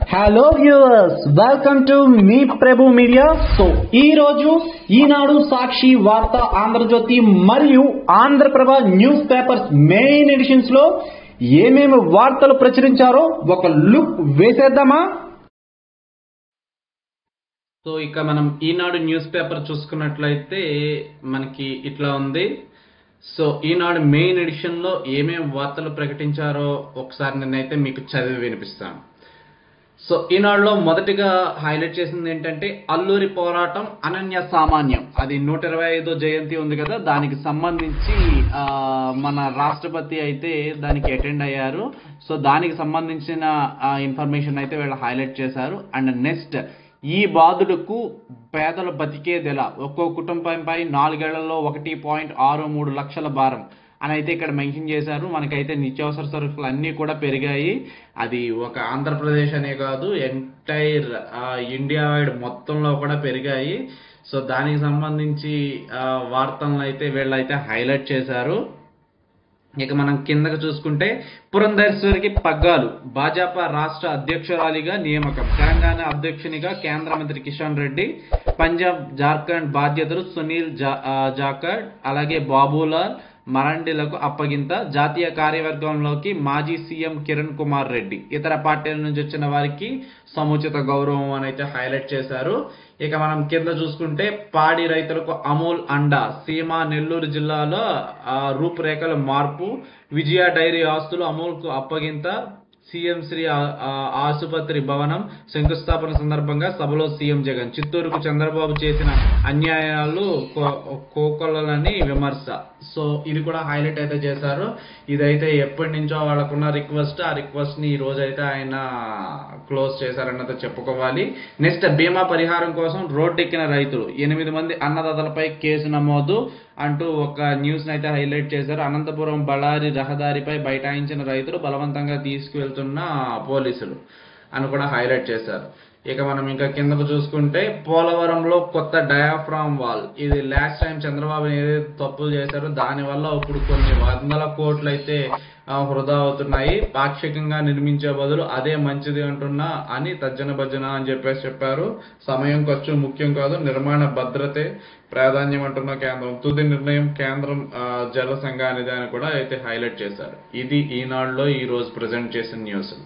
Hello viewers welcome to మీ Prabhu media so ఈ రోజు ఈనాడు సాక్షి వార్త ఆంధ్రజ్యోతి మరియు Andhra Prabha news papers main editions లో ఏమేమి వార్తలు ప్రచురించారో ఒక లుక్ వేసేద్దామా సో ఇక మనం ఈనాడు న్యూస్ పేపర్ చూసుకున్నట్లయితే మనకి ఇట్లా ఉంది సో ఈనాడు మెయిన్ ఎడిషన్ లో ఏమేమి వార్తలు ప్రకటించారో ఒకసారి నేనైతే మీకు చదివి వినిపిస్తాను సో ఈనాడులో మొదటిగా హైలైట్ చేసింది ఏంటంటే అల్లూరి పోరాటం అనన్య సామాన్యం అది నూట ఇరవై ఐదో జయంతి ఉంది కదా దానికి సంబంధించి ఆ, మన రాష్ట్రపతి అయితే దానికి అటెండ్ అయ్యారు సో దానికి సంబంధించిన ఇన్ఫర్మేషన్ అయితే వీళ్ళు హైలైట్ చేశారు అండ్ నెక్స్ట్ ఈ బాధుడుకు పేదలు బతికేదెలా ఒక్కో కుటుంబంపై నాలుగేళ్లలో ఒకటి పాయింట్ ఆరు మూడు లక్షల భారం అని అయితే ఇక్కడ మెన్షన్ చేశారు మనకైతే నిత్యావసర సరుకులు అన్నీ కూడా పెరిగాయి అది ఒక ఆంధ్రప్రదేశ్ అనే కాదు ఎంటైర్ ఇండియా వైడ్ మొత్తంలో కూడా పెరిగాయి సో దానికి సంబంధించి ఆ, వార్తలను అయితే వీళ్ళైతే హైలైట్ చేశారు ఇక మనం కిందకు చూసుకుంటే పురంధేశ్వరికి పగ్గాలు భాజపా రాష్ట్ర అధ్యక్షురాలిగా నియామకం తెలంగాణ అధ్యక్షునిగా కేంద్ర మంత్రి కిషన్ రెడ్డి పంజాబ్ జార్ఖండ్ బాధ్యతలు సునీల్ జా ఆ, జాకర్ అలాగే బాబులాల్ మరండిలకు అప్పగింత జాతీయ కార్యవర్గంలోకి మాజీ సీఎం కిరణ్ కుమార్ రెడ్డి ఇతర పార్టీల నుంచి వచ్చిన వారికి సముచిత గౌరవం అని అయితే హైలైట్ చేశారు ఇక మనం కింద చూసుకుంటే పాడి రైతులకు అమూల్ అండా సీమ నెల్లూరు జిల్లాలో ఆ, రూపురేఖల మార్పు విజయ డైరీ ఆస్తులు అమూల్కు అప్పగింత సీఎం శ్రీ ఆ- ఆ- ఆసుపత్రి భవనం శంకుస్థాపన సందర్భంగా సభలో సీఎం జగన్ చిత్తూరుకు చంద్రబాబు చేసిన అన్యాయాలు కో- కోకొల్లలని విమర్శ సో ఇది కూడా హైలైట్ అయితే చేశారు ఇదైతే ఎప్పటి నుంచో వాళ్ళకున్న రిక్వెస్ట్ ఆ రిక్వెస్ట్ ని ఈ రోజు అయితే ఆయన క్లోజ్ చేశారన్నది చెప్పుకోవాలి నెక్స్ట్ బీమా పరిహారం కోసం రోడ్డెక్కిన రైతులు ఎనిమిది మంది అన్నదాతలపై కేసు నమోదు అంటూ ఒక న్యూస్ అయితే హైలైట్ చేశారు అనంతపురం బళ్ళారి రహదారిపై బైఠాయించిన రైతులు బలవంతంగా తీసుకువెళ్తున్న పోలీసులు అని కూడా హైలైట్ చేశారు ఇక మనం ఇంకా కిందకు చూసుకుంటే పోలవరంలో కొత్త డయాఫ్రామ్ వాల్ ఇది లాస్ట్ టైం చంద్రబాబు ఏదైతే తప్పులు చేశారో దానివల్ల ఇప్పుడు కొన్ని వందల కోట్లు అయితే ఆ, వృధా అవుతున్నాయి పాక్షికంగా నిర్మించే బదులు అదే మంచిది అంటున్నా అని తర్జన భజన అని చెప్పేసి చెప్పారు సమయం ఖర్చు ముఖ్యం కాదు నిర్మాణ భద్రతే ప్రాధాన్యం అంటున్న కేంద్రం తుది నిర్ణయం కేంద్రం ఆ, జల సంఘానిది అని కూడా అయితే హైలైట్ చేశారు ఇది ఈనాడులో ఈ రోజు ప్రజెంట్ చేసిన న్యూస్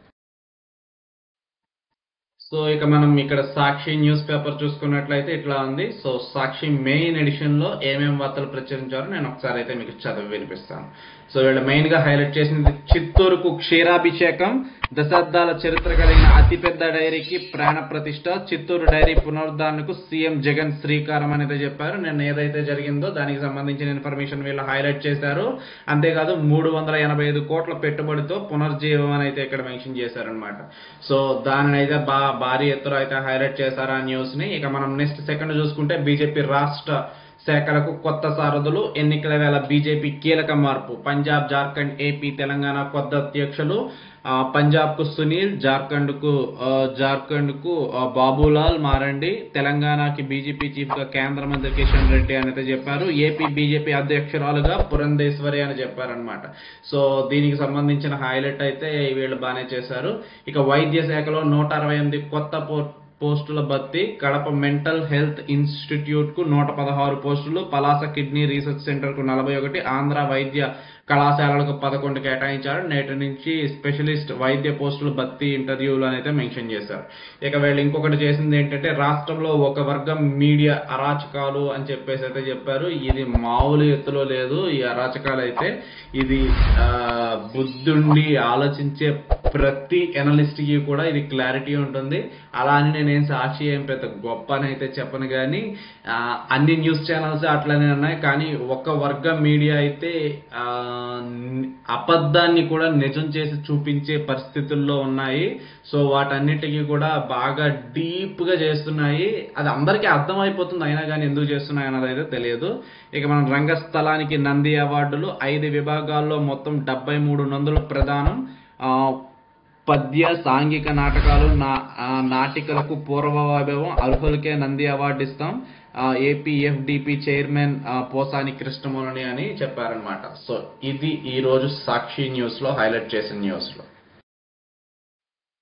సో ఇక మనం ఇక్కడ సాక్షి న్యూస్ పేపర్ చూసుకున్నట్లయితే ఇట్లా ఉంది సో సాక్షి మెయిన్ ఎడిషన్ లో ఏమేమి వార్తలు ప్రచురించారో నేను ఒకసారి అయితే మీకు చదివి వినిపిస్తాను సో వీళ్ళు మెయిన్ గా హైలైట్ చేసింది చిత్తూరుకు క్షీరాభిషేకం దశాబ్దాల చరిత్ర కలిగిన అతిపెద్ద డైరీకి ప్రాణ ప్రతిష్ట చిత్తూరు డైరీ పునరుద్ధరణకు సీఎం జగన్ శ్రీకారం అనేది చెప్పారు నిన్న ఏదైతే జరిగిందో దానికి సంబంధించిన ఇన్ఫర్మేషన్ వీళ్ళు హైలైట్ చేశారు అంతేకాదు మూడు వందల ఎనభై ఐదు కోట్ల పెట్టుబడితో పునర్జీవం అని అయితే ఇక్కడ మెన్షన్ చేశారనమాట సో దానిని అయితే బా భారీ ఎత్తున అయితే హైలైట్ చేశారు ఆ న్యూస్ ని ఇక మనం నెక్స్ట్ సెకండ్ చూసుకుంటే బీజేపీ రాష్ట్ర శాఖలకు కొత్త సారథులు ఎన్నికల వేళ బీజేపీ కీలక మార్పు పంజాబ్ జార్ఖండ్ ఏపీ తెలంగాణ కొత్త అధ్యక్షులు ఆ, పంజాబ్ కు సునీల్ జార్ఖండ్ కు ఆ, జార్ఖండ్ కు ఆ, బాబులాల్ మారండి తెలంగాణకి బీజేపీ చీఫ్ గా కేంద్ర మంత్రి కిషన్ రెడ్డి అని అయితే చెప్పారు ఏపీ బీజేపీ అధ్యక్షురాలుగా పురంధేశ్వరి అని చెప్పారనమాట సో దీనికి సంబంధించిన హైలైట్ అయితే వీళ్ళు బాగానే చేశారు ఇక వైద్య శాఖలో నూట అరవై ఎనిమిది కొత్త పో పోస్టుల భర్తీ కడప మెంటల్ హెల్త్ ఇన్స్టిట్యూట్ కు నూట పదహారు పోస్టులు పలాస కిడ్నీ రీసెర్చ్ సెంటర్ కు నలభై ఒకటి ఆంధ్ర వైద్య కళాశాలలకు పదకొండు కేటాయించారు నేటి నుంచి స్పెషలిస్ట్ వైద్య పోస్టుల భర్తీ ఇంటర్వ్యూలు అని అయితే మెన్షన్ చేశారు ఇక వీళ్ళు ఇంకొకటి చేసింది ఏంటంటే రాష్ట్రంలో ఒక వర్గం మీడియా అరాచకాలు అని చెప్పేసి అయితే చెప్పారు ఇది మామూలు ఎత్తులో లేదు ఈ అరాచకాలు అయితే ఇది ఆ, బుద్ధుండి ఆలోచించే ప్రతి అనలిస్ట్ కి కూడా ఇది క్లారిటీ ఉంటుంది అలా అని నేనేం సాక్షి ఏం పెద్ద గొప్ప అని అయితే చెప్పను కానీ ఆ, అన్ని న్యూస్ ఛానల్స్ అట్లనే ఉన్నాయి కానీ ఒక వర్గం మీడియా అయితే ఆ, న్- అబద్ధాన్ని కూడా నిజం చేసి చూపించే పరిస్థితుల్లో ఉన్నాయి సో వాటన్నిటికీ కూడా బాగా డీప్ గా చేస్తున్నాయి అది అందరికీ అర్థమైపోతుంది అయినా కానీ ఎందుకు చేస్తున్నాయి అన్నది అయితే తెలియదు ఇక మనం రంగస్థలానికి నంది అవార్డులు ఐదు విభాగాల్లో మొత్తం డెబ్బై మూడు నందుల ప్రదానం ఆ, పద్య సాంఘిక నాటకాలు నా ఆ, నాటికలకు పూర్వ వైభవం అర్హులకే నంది అవార్డు ఇస్తాం ఏపీఎఫ్డిపి చైర్మన్ ఆ, పోసాని కృష్ణమురళి అని చెప్పారనమాట సో ఇది ఈ రోజు సాక్షి న్యూస్ లో హైలైట్ చేసిన న్యూస్ లో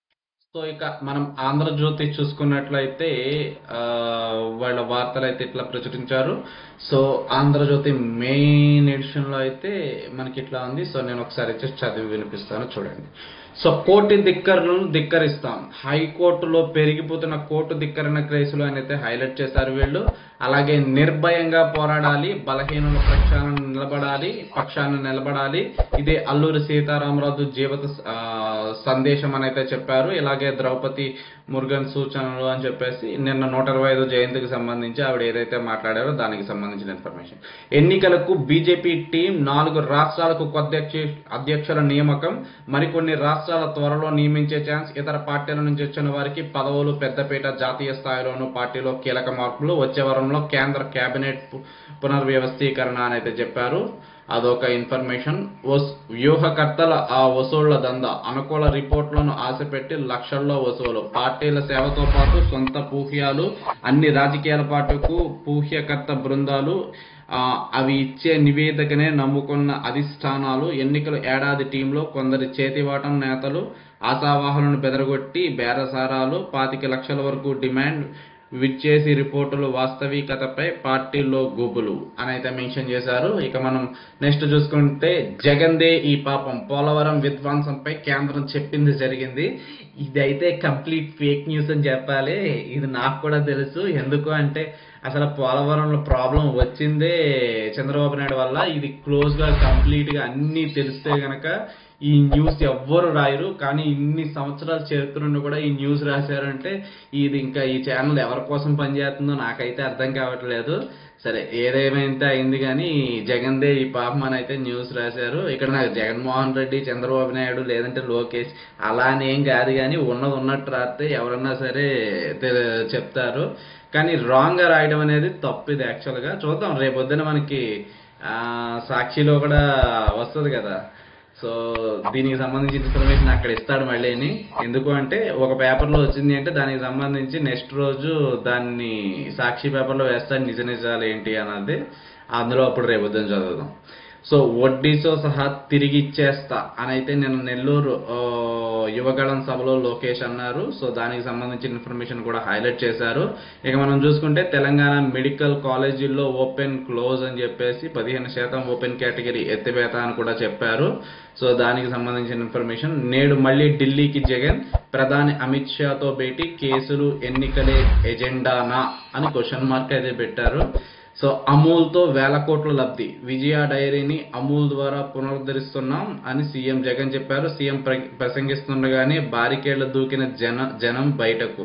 సో ఇక మనం ఆంధ్రజ్యోతి చూసుకున్నట్లయితే ఆ, వాళ్ళ వార్తలు అయితే ఇట్లా ప్రచురించారు సో ఆంధ్రజ్యోతి మెయిన్ ఎడిషన్ లో అయితే మనకి ఇట్లా ఉంది సో నేను ఒకసారి వచ్చి చదివి వినిపిస్తాను చూడండి సో కోర్టు ధిక్కరులను ధిక్కరిస్తాం హైకోర్టులో పెరిగిపోతున్న కోర్టు ధిక్కరణ కేసులు అని అయితే హైలైట్ చేశారు వీళ్ళు అలాగే నిర్భయంగా పోరాడాలి బలహీనుల పక్షాన నిలబడాలి పక్షాన నిలబడాలి ఇదే అల్లూరి సీతారామరాజు జీవిత ఆ, సందేశం అని అయితే చెప్పారు ఇలాగే ద్రౌపది మురుగన్ సూచనలు అని చెప్పేసి నిన్న నూట ఇరవై ఐదు జయంతికి సంబంధించి ఆవిడ ఏదైతే మాట్లాడారో దానికి సంబంధించిన ఇన్ఫర్మేషన్ ఎన్నికలకు బీజేపీ టీం నాలుగు రాష్ట్రాలకు కొత్త అధ్యక్ష- అధ్యక్షుల నియామకం మరికొన్ని రాష్ట్రాల త్వరలో నియమించే ఛాన్స్ ఇతర పార్టీల నుంచి వచ్చిన వారికి పదవులు పెద్దపీట జాతీయ స్థాయిలోనూ పార్టీలో కీలక మార్పులు వచ్చే వారంలో కేంద్ర కేబినెట్ పు- పునర్వ్యవస్థీకరణ అని అయితే చెప్పారు అదొక ఇన్ఫర్మేషన్ వస్- వ్యూహకర్తల ఆ వసూళ్ల దంద అనుకూల రిపోర్ట్లను ఆశపెట్టి లక్షల్లో వసూలు పార్టీల సేవతో పాటు సొంత పూహ్యాలు అన్ని రాజకీయాల పాటుకు పూహ్యకర్త బృందాలు ఆ, అవి ఇచ్చే నివేదికనే నమ్ముకున్న అధిష్టానాలు ఎన్నికల ఏడాది టీంలో కొందరి చేతివాటం నేతలు ఆశావాహులను బెదరగొట్టి బేరసారాలు పాతిక లక్షల వరకు డిమాండ్ విచ్చేసి రిపోర్టులు వాస్తవికతపై పార్టీల్లో గుబులు అని అయితే మెన్షన్ చేశారు ఇక మనం నెక్స్ట్ చూసుకుంటే జగందే ఈ పాపం పోలవరం విధ్వంసంపై కేంద్రం చెప్పింది జరిగింది ఇదైతే కంప్లీట్ ఫేక్ న్యూస్ అని చెప్పాలి ఇది నాకు కూడా తెలుసు ఎందుకు అంటే అసలు పోలవరంలో ప్రాబ్లం వచ్చిందే చంద్రబాబు నాయుడు వల్ల ఇది క్లోజ్ గా కంప్లీట్ గా అన్ని తెలిస్తే గనక ఈ న్యూస్ ఎవ్వరు రాయరు కానీ ఇన్ని సంవత్సరాల చరిత్ర నుండి కూడా ఈ న్యూస్ రాశారంటే ఇది ఇంకా ఈ ఛానల్ ఎవరి కోసం పనిచేస్తుందో నాకైతే అర్థం కావట్లేదు సరే ఏదేమైతే అయింది కానీ జగన్దే ఈ పాపం అని అయితే న్యూస్ రాశారు ఇక్కడ నాకు జగన్మోహన్ రెడ్డి చంద్రబాబు నాయుడు లేదంటే లోకేష్ అలా అని ఏం కాదు కానీ ఉన్నది ఉన్నట్టు రాస్తే ఎవరన్నా సరే తె- చెప్తారు కానీ రాంగ్ గా రాయడం అనేది తప్పు ఇది యాక్చువల్ గా చూద్దాం రేపొద్దున మనకి ఆ, సాక్షిలో కూడా వస్తుంది కదా సో దీనికి సంబంధించిన ఇన్ఫర్మేషన్ అక్కడ ఇస్తాడు మళ్ళీ అని. ఎందుకు అంటే ఒక పేపర్లో వచ్చింది అంటే దానికి సంబంధించి నెక్స్ట్ రోజు దాన్ని సాక్షి పేపర్లో వేస్తాడు నిజ నిజాలు ఏంటి అన్నది అందులో అప్పుడు రేపొద్దున చదువుదాం సో వడ్డీతో సహా తిరిగి ఇచ్చేస్తా అని అయితే నేను నెల్లూరు ఆ, యువగళం సభలో లోకేష్ అన్నారు సో దానికి సంబంధించిన ఇన్ఫర్మేషన్ కూడా హైలైట్ చేశారు ఇక మనం చూసుకుంటే తెలంగాణ మెడికల్ కాలేజీల్లో ఓపెన్ క్లోజ్ అని చెప్పేసి పదిహేను శాతం ఓపెన్ కేటగిరీ ఎత్తివేత అని కూడా చెప్పారు సో దానికి సంబంధించిన ఇన్ఫర్మేషన్ నేడు మళ్ళీ ఢిల్లీకి జగన్ ప్రధాని అమిత్ షాతో భేటీ కేసులు ఎన్నికలే ఎజెండానా అని క్వశ్చన్ మార్క్ అయితే పెట్టారు సో అమూల్ తో వేల కోట్ల లబ్ధి విజయ డైరీని అమూల్ ద్వారా పునరుద్ధరిస్తున్నాం అని సీఎం జగన్ చెప్పారు సీఎం ప్ర- ప్రసంగిస్తుండగానే బారికేళ్లు దూకిన జన జనం బయటకు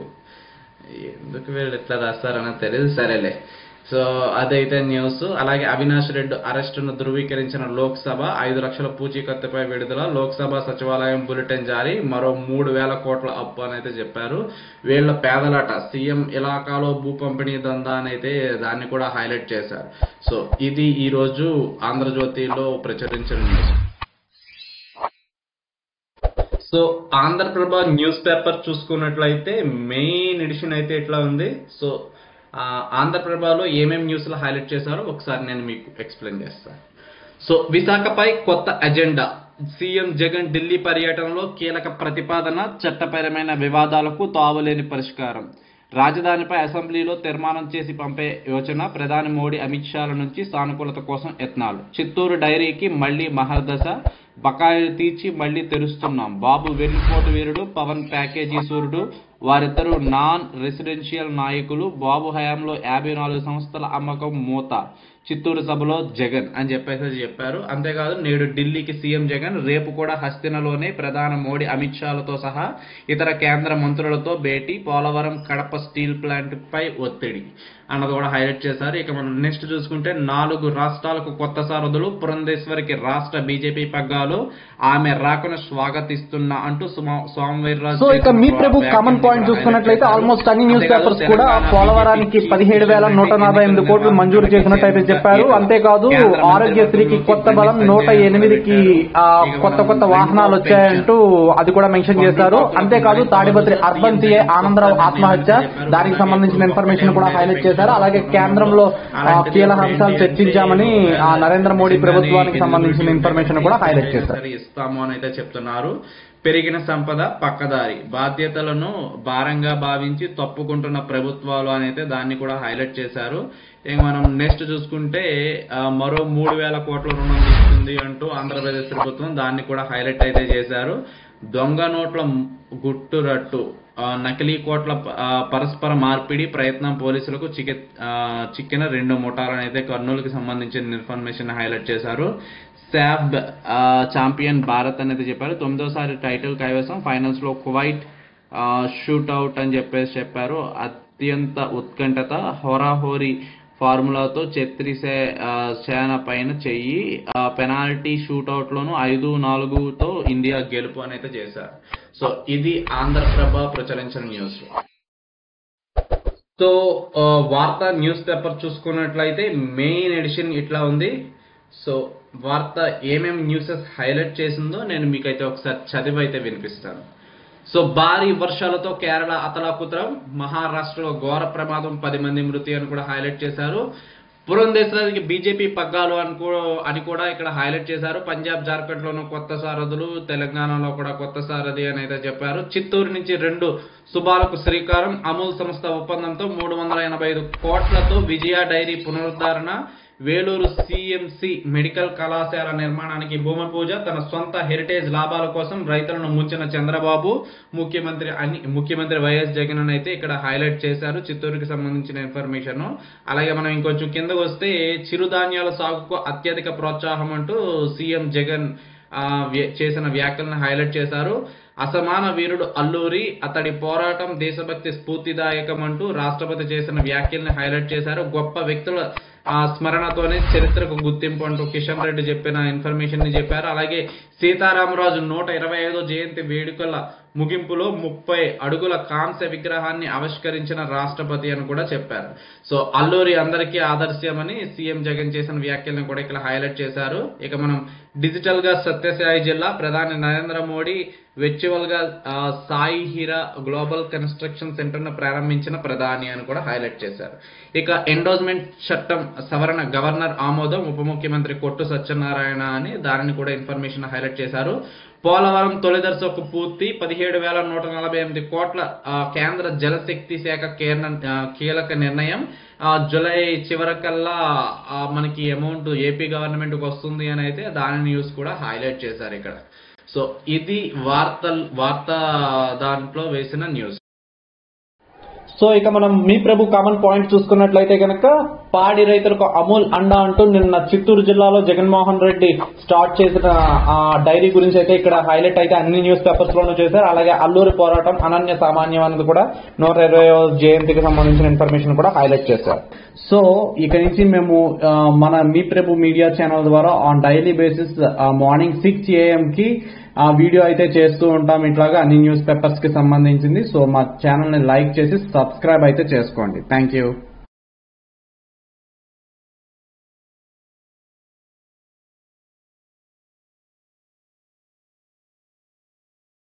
ఎందుకు వీళ్ళు ఇట్లా రాస్తారని తెలియదు సరేలే సో అదైతే న్యూస్ అలాగే అవినాష్ రెడ్డి అరెస్టును ధృవీకరించిన లోక్సభ ఐదు లక్షల పూచీకత్తుపై విడుదల లోక్సభ సచివాలయం బులెటిన్ జారీ మరో మూడు వేల కోట్ల అప్పు అని అయితే చెప్పారు వీళ్ళ పేదలాట సీఎం ఇలాకాలో భూ పంపిణీ దందా అని అయితే దాన్ని కూడా హైలైట్ చేశారు సో ఇది ఈ రోజు ఆంధ్రజ్యోతిలో ప్రచురించిన news so Andhra Prabha news paper చూసుకున్నట్లయితే మెయిన్ ఎడిషన్ అయితే ఎట్లా ఉంది సో ఆ, ఆంధ్రప్రభలో ఏమేం న్యూస్లో హైలైట్ చేశారో ఒకసారి నేను మీకు ఎక్స్ప్లెయిన్ చేస్తాను సో విశాఖపై కొత్త ఎజెండా సీఎం జగన్ ఢిల్లీ పర్యటనలో కీలక ప్రతిపాదన చట్టపరమైన వివాదాలకు తావులేని పరిష్కారం రాజధానిపై అసెంబ్లీలో తీర్మానం చేసి పంపే యోచన ప్రధాని మోడీ అమిత్ షాల నుంచి సానుకూలత కోసం యత్నాలు చిత్తూరు డైరీకి మళ్లీ మహర్దశ బకాయిలు తీర్చి మళ్లీ తెరుస్తున్నాం బాబు వెన్నుపోటు వీరుడు పవన్ ప్యాకేజీ సూర్యుడు వారిద్దరూ నాన్ రెసిడెన్షియల్ నాయకులు బాబు హయాంలో యాభై నాలుగు సంస్థల అమ్మకం మూత చిత్తూరు సభలో జగన్ అని చెప్పేసి చెప్పారు అంతేకాదు నేడు ఢిల్లీకి సీఎం జగన్ రేపు కూడా హస్తినలోనే ప్రధాని మోడీ అమిత్ షాలతో సహా ఇతర కేంద్ర మంత్రులతో భేటీ పోలవరం కడప స్టీల్ ప్లాంట్ పై ఒత్తిడి అన్నది కూడా హైలైట్ చేశారు ఇక మనం నెక్స్ట్ చూసుకుంటే నాలుగు రాష్ట్రాలకు కొత్త సారథులు పురంధేశ్వరికి రాష్ట్ర బీజేపీ పగ్గాలు ఆమె రాకను స్వాగతిస్తున్నా అంటూ స్వామివారి సో ఇక మీ ప్రభు కామన్ పాయింట్ చూసుకున్నట్లయితే ఆల్మోస్ట్ అన్ని న్యూస్ పేపర్స్ కూడా పోలవరానికి పదిహేడు వేల నూట నలభై ఎనిమిది కోట్లు మంజూరు చేసినట్టు అయితే చెప్పారు అంతేకాదు ఆరోగ్యశ్రీకి కొత్త బలం నూట ఎనిమిదికి ఆ, కొత్త కొత్త వాహనాలు వచ్చాయంటూ అది కూడా మెన్షన్ చేశారు అంతేకాదు తాడిపత్రి అర్బన్ సిఐ ఆనందరావు ఆత్మహత్య దానికి సంబంధించిన ఇన్ఫర్మేషన్ కూడా హైలైట్ చేశారు అలాగే కేంద్రంలో ఆ, కీలక అంశాలు చర్చించామని ఆ నరేంద్ర మోడీ ప్రభుత్వానికి సంబంధించిన ఇన్ఫర్మేషన్ కూడా హైలైట్ చేశారు ఇస్తాము అని అయితే చెప్తున్నారు పెరిగిన సంపద పక్కదారి బాధ్యతలను భారంగా భావించి తప్పుకుంటున్న ప్రభుత్వాలు అని అయితే దాన్ని కూడా హైలైట్ చేశారు ఇక మనం నెక్స్ట్ చూసుకుంటే ఆ, మరో మూడు వేల కోట్ల రుణం ఇస్తుంది అంటూ ఆంధ్రప్రదేశ్ ప్రభుత్వం దాన్ని కూడా హైలైట్ అయితే చేశారు దొంగ నోట్ల గుట్టురట్టు ఆ, నకిలీ కోట్ల ఆ, పరస్పర మార్పిడి ప్రయత్నం పోలీసులకు చికి ఆ, చిక్కిన రెండు ముఠాలను అయితే కర్నూలుకి సంబంధించిన ఇన్ఫర్మేషన్ హైలైట్ చేశారు శాబ్ ఛాంపియన్ భారత్ అనేది చెప్పారు తొమ్మిదోసారి టైటిల్ కైవసం ఫైనల్స్ లో కువైట్ షూట్ అవుట్ అని చెప్పేసి చెప్పారు అత్యంత ఉత్కంఠత హోరాహోరీ ఫార్ములాతో ఛత్రి సే- ఆ, సేన పైన చెయ్యి ఆ, పెనాల్టీ షూట్అవుట్ లోను ఐదు నాలుగుతో ఇండియా గెలుపు అని అయితే చేశారు సో ఇది ఆంధ్రప్రభ ప్రచురించిన న్యూస్ సో ఆ, వార్త న్యూస్ పేపర్ చూసుకున్నట్లయితే మెయిన్ ఎడిషన్ ఇట్లా ఉంది సో వార్త ఏమేమి న్యూసెస్ హైలైట్ చేసిందో నేను మీకైతే ఒకసారి చదివి అయితే వినిపిస్తాను సో భారీ వర్షాలతో కేరళ అతలాకుతలం మహారాష్ట్రలో ఘోర ప్రమాదం పది మంది మృతి అని కూడా హైలైట్ చేశారు పురంధేశ్వరికి బీజేపీ పగ్గాలు అని కూ- అని కూడా ఇక్కడ హైలైట్ చేశారు పంజాబ్ జార్ఖండ్ లోను కొత్త సారథులు తెలంగాణలో కూడా కొత్త సారథి అని అయితే చెప్పారు చిత్తూరు నుంచి రెండు శుభాలకు శ్రీకారం అమూల్ సంస్థ ఒప్పందంతో మూడు వందల ఎనభై ఐదు కోట్లతో విజయ డైరీ పునరుద్ధరణ వేలూరు సిఎంసి మెడికల్ కళాశాల నిర్మాణానికి భూమి పూజ తన సొంత హెరిటేజ్ లాభాల కోసం రైతులను ముంచిన చంద్రబాబు ముఖ్యమంత్రి అని ముఖ్యమంత్రి వైఎస్ జగన్ అయితే ఇక్కడ హైలైట్ చేశారు చిత్తూరుకి సంబంధించిన ఇన్ఫర్మేషన్ అలాగే మనం ఇంకొంచెం కిందకు వస్తే చిరుధాన్యాల సాగుకు అత్యధిక ప్రోత్సాహం అంటూ సీఎం జగన్ ఆ, వ్య- చేసిన వ్యాఖ్యలను హైలైట్ చేశారు అసమాన వీరుడు అల్లూరి అతడి పోరాటం దేశభక్తి స్ఫూర్తిదాయకం అంటూ రాష్ట్రపతి చేసిన వ్యాఖ్యల్ని హైలైట్ చేశారు గొప్ప వ్యక్తుల ఆ స్మరణతోనే చరిత్రకు గుర్తింపు అంటూ కిషన్ రెడ్డి చెప్పిన ఇన్ఫర్మేషన్ ని చెప్పారు అలాగే సీతారామరాజు నూట ఇరవై ఐదో జయంతి వేడుకల ముగింపులో ముప్పై అడుగుల కాంస్య విగ్రహాన్ని ఆవిష్కరించిన రాష్ట్రపతి అని కూడా చెప్పారు సో అల్లూరి అందరికీ ఆదర్శమని సీఎం జగన్ చేసిన వ్యాఖ్యలను కూడా ఇక్కడ హైలైట్ చేశారు ఇక మనం డిజిటల్ గా సత్యసాయి జిల్లా ప్రధాని నరేంద్ర మోడీ వెర్చువల్ గా ఆ, Sai Heera global construction centre ను ప్రారంభించిన ప్రధాని అని కూడా హైలైట్ చేశారు ఇక ఎండోజ్మెంట్ చట్టం సవరణ గవర్నర్ ఆమోదం ఉప ముఖ్యమంత్రి కొట్టు సత్యనారాయణ అని దానిని కూడా ఇన్ఫర్మేషన్ హైలైట్ చేశారు పోలవరం తొలి దశకు పూర్తి పదిహేడు వేల నూట నలభై ఎనిమిది కోట్ల ఆ, కేంద్ర జలశక్తి శాఖ కేర్న ఆ, కీలక నిర్ణయం ఆ, జూలై చివరకల్లా ఆ, మనకి అమౌంట్ ఏపీ గవర్నమెంట్ కి వస్తుంది అని అయితే దాని న్యూస్ కూడా హైలైట్ చేశారు ఇక్కడ సో ఇది వార్త వార్త దాంట్లో వేసిన న్యూస్ సో ఇక మనం మీ ప్రభు కామన్ పాయింట్ చూసుకున్నట్లయితే కనుక పాడి రైతులకు అమూల్ అండా అంటూ నిన్న చిత్తూరు జిల్లాలో జగన్మోహన్ రెడ్డి స్టార్ట్ చేసిన ఆ డైరీ గురించి అయితే ఇక్కడ హైలైట్ అయితే అన్ని న్యూస్ పేపర్స్ లోనూ చేశారు అలాగే అల్లూరి పోరాటం అనన్య సామాన్యం అనేది కూడా నూట ఇరవై జయంతికి సంబంధించిన ఇన్ఫర్మేషన్ కూడా హైలైట్ చేశారు సో ఇక నుంచి మేము ఆ, మన మీ ప్రభు మీడియా ఛానల్ ద్వారా on daily basis morning six AM కి ఆ వీడియో అయితే చేస్తూ ఉంటాం ఇట్లాగా అన్ని న్యూస్ పేపర్స్ కి సంబంధించింది సో మా ఛానల్ ని లైక్ చేసి సబ్స్క్రైబ్ అయితే చేసుకోండి థ్యాంక్ యూ